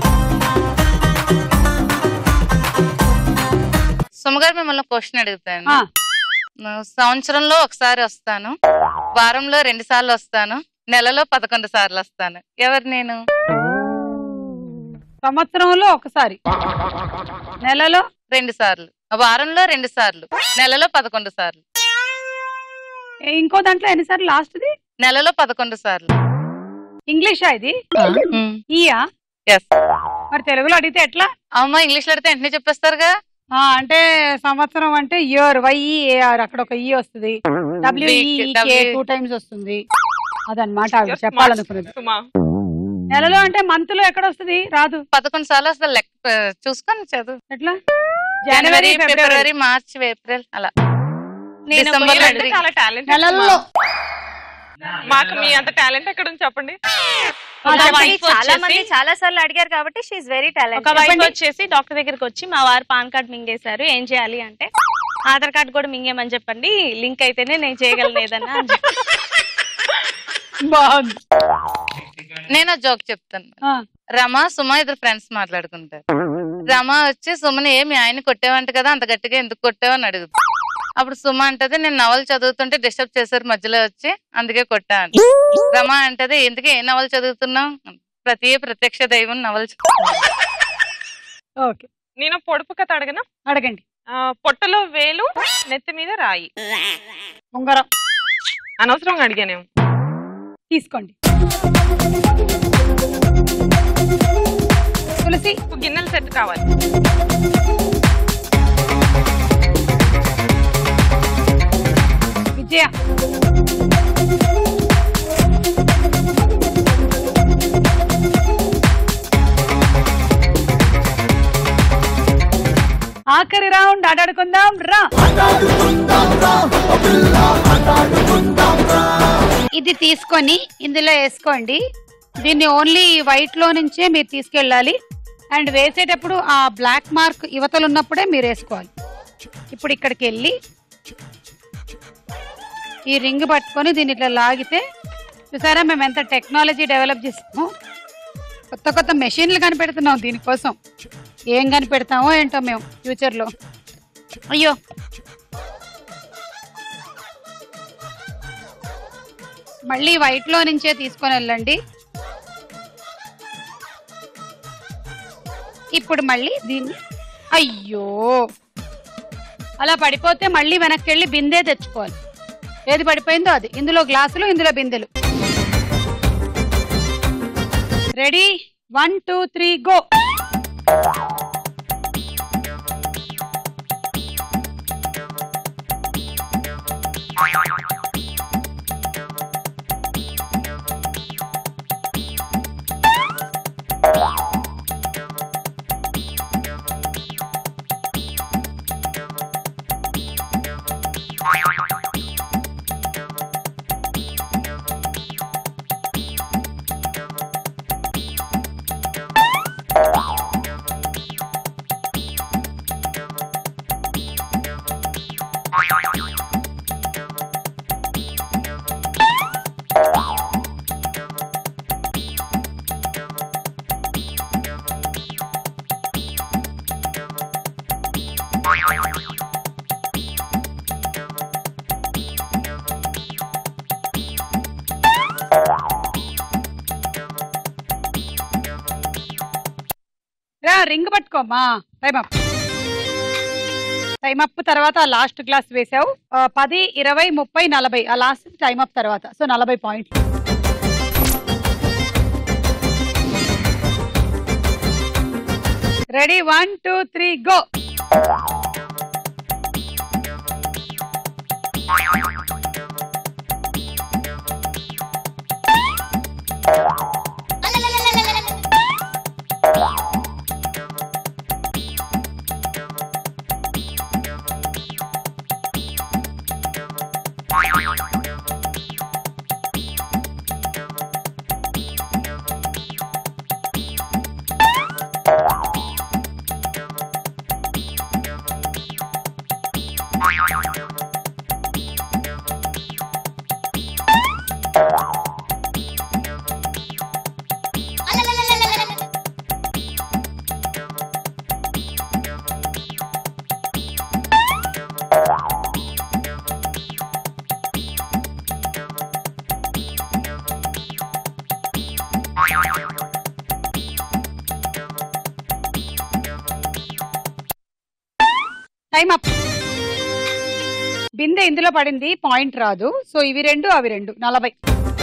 సుమగారు మిమ్మల్ని క్వశ్చన్ అడుగుతాను ఆ. నేను సంవత్సరంలో ఒకసారి వస్తాను వారంలో రెండు సార్లు వస్తాను నెలలో పదకొండు సార్లు వస్తాను ఎవరు నేను సంవత్సరంలో ఒకసారి నెలలో రెండు సార్లు వారంలో రెండు సార్లు నెలలో పదకొండు సార్లు ఏ, ఇంకో దాంట్లో ఎన్నిసార్లు లాస్ట్ది నెలలో పదకొండు సార్లు ఇంగ్లీషా ఇది ఈయా ఎస్ మరి తెలుగులో అడిగితే ఎట్లా అమ్మ ఇంగ్లీష్ లో అడిగితే వెంటనే చెప్పేస్తారుగా ఆ, అంటే సంవత్సరం అంటే ఇయర్ వైఈఏఆర్ అక్కడ ఒక ఈ వస్తుంది డబ్ల్యూఈకే W. టూ టైమ్స్ వస్తుంది అదనమాట ఆవిడ చెప్పాలనుకున్నది సుమా నెలలో అంటే మంత్ లో ఎక్కడ వస్తుంది రాదు పదకొండు సార్లు అసలు లెక్క చూసుకొని చదువు ఎట్లా జనవరి ఫిబ్రవరి ఫిబ్రవరి మార్చ్ ఏప్రిల్ అలా నేను డిసెంబర్ లో మీరంటే చాలా టాలెంట్ నెలల్లో మాకు మీ అంత టాలెంట్ ఎక్కడ ఉంది చెప్పండి Actually, చాలా మంది చాలా సార్లు అడిగారు కాబట్టి షీఈ్ వెరీ ఒక టాలెంట్ వైఫ్ వచ్చేసి డాక్టర్ దగ్గరికి వచ్చి మా వారు పాన్ కార్డ్ మింగేశారు ఏం చేయాలి అంటే ఆధార్ కార్డ్ కూడా మింగేమని చెప్పండి లింక్ అయితేనే నేను చేయగలను ఏదన్నా అని చెప్పి బాగుంది నేను జోక్ చెప్తాను రమ సుమ ఇద్దరు ఫ్రెండ్స్ మాట్లాడుకుంటారు రమ వచ్చి సుమని ఏమి ఆయన కొట్టేవంట కదా అంత గట్టిగా ఎందుకు కొట్టావు అని అడుగుతుంది అప్పుడు సుమ అంటది నేను నవలు చదువుతుంటే డిస్టర్బ్ చేశారు మధ్యలో వచ్చి అందుకే కొట్టా అంట రమ అంటది ఎందుకు ఏ నవలు చదువుతున్నావు ప్రతి ప్రత్యక్ష దైవం నవలు చదువుతున్నావు ఓకే నేను పొడుపు కథ అడగనా అడగండి ఆ, పొట్టలో వేలు నెత్తి మీద రాయి ఉంగరం అనవసరంగా అడిగానేమో తీసుకోండి తులసి గిన్నెల సెట్ కావాలి విజయ ఆఖరి రౌండ్ ఆడాడుకుందాం రా ఇది తీసుకొని ఇందులో వేసుకోండి దీన్ని ఓన్లీ వైట్ లో నుంచే మీరు తీసుకెళ్ళాలి అండ్ వేసేటప్పుడు ఆ బ్లాక్ మార్క్ యువతలు ఉన్నప్పుడే మీరు వేసుకోవాలి ఇప్పుడు ఇక్కడికి వెళ్ళి ఈ రింగ్ పట్టుకొని దీన్ని ఇట్లా లాగితే చూసారా మేము ఎంత టెక్నాలజీ డెవలప్ చేస్తాము కొత్త కొత్త మెషిన్లు కనిపెడుతున్నాం దీనికోసం ఏం కనిపెడతామో ఏంటో మేము ఫ్యూచర్లో అయ్యో మళ్ళీ వైట్లో నుంచే తీసుకొని వెళ్ళండి ఇప్పుడు మళ్ళీ దీన్ని అయ్యో అలా పడిపోతే మళ్ళీ వెనక్కి వెళ్ళి బిందె తెచ్చుకోవాలి ఏది పడిపోయిందో అది ఇందులో గ్లాసులు ఇందులో బిందెలు ready one two three go రా రింగ్ పట్టుకోమ్మా టైం అప్ టైం అప్ తర్వాత ఆ లాస్ట్ గ్లాస్ వేసావు ఆ, పది ఇరవై ముప్పై నలభై ఆ లాస్ట్ టైం అప్ తర్వాత సో నలభై పాయింట్లు ready one two three go time up బిందె ఇందులో పడింది పాయింట్ రాదు సో ఇవి రెండు అవి రెండు నలభై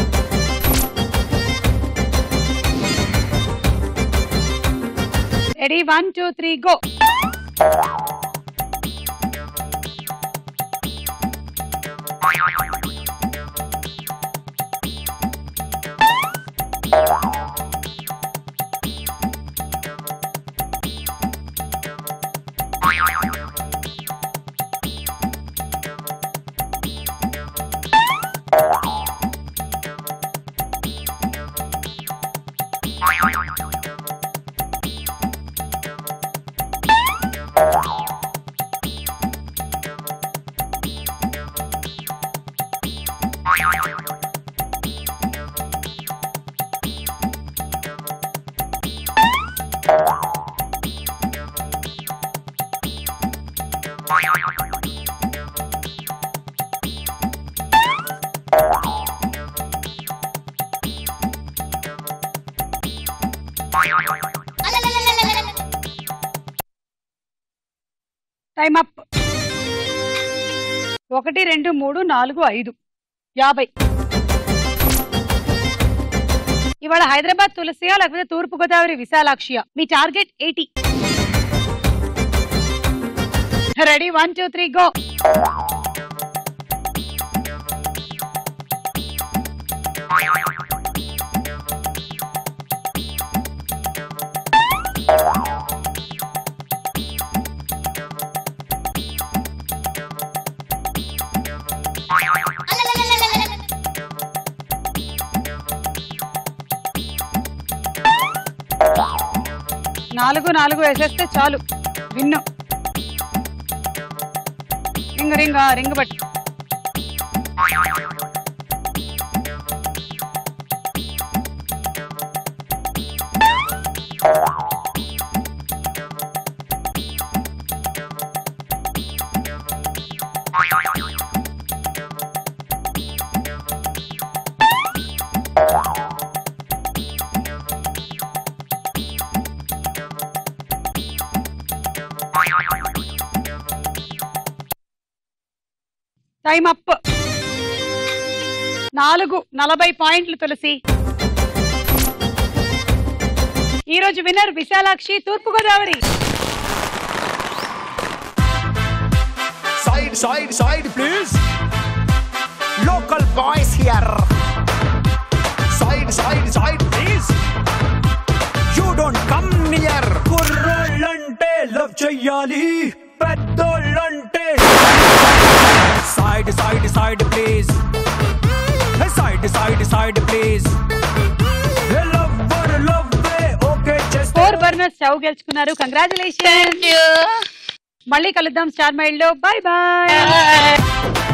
ready one two three go time up ఒకటి రెండు మూడు నాలుగు ఐదు యాభై ఇవాళ హైదరాబాద్ తులసియా లేకపోతే తూర్పు గోదావరి విశాలాక్షియా మీ target eighty ready one two three go నాలుగు నాలుగు వేసేస్తే చాలు విన్ను రింగ్ రింగ్ ఆ, రింగ్ బట్టి టైం అప్ నాలుగు నలభై పాయింట్లు తులసి ఈ రోజు విన్నర్ విశాలాక్షి తూర్పు Godavari Side, side, side, please. Local boys here. Side, side, side, please. You don't come near. కుర్రోళ్ళంటే లవ్ చెయ్యాలి పెద్దోళ్ళంటే side side side please side side side please lover లవ్వే ఓకే చేస్తే ఫోర్ బర్నర్ స్టవ్ గెలుచుకున్నారు కంగ్రాచులేషన్ మళ్ళీ కలుద్దాం star మైల్ లో బాయ్ బాయ్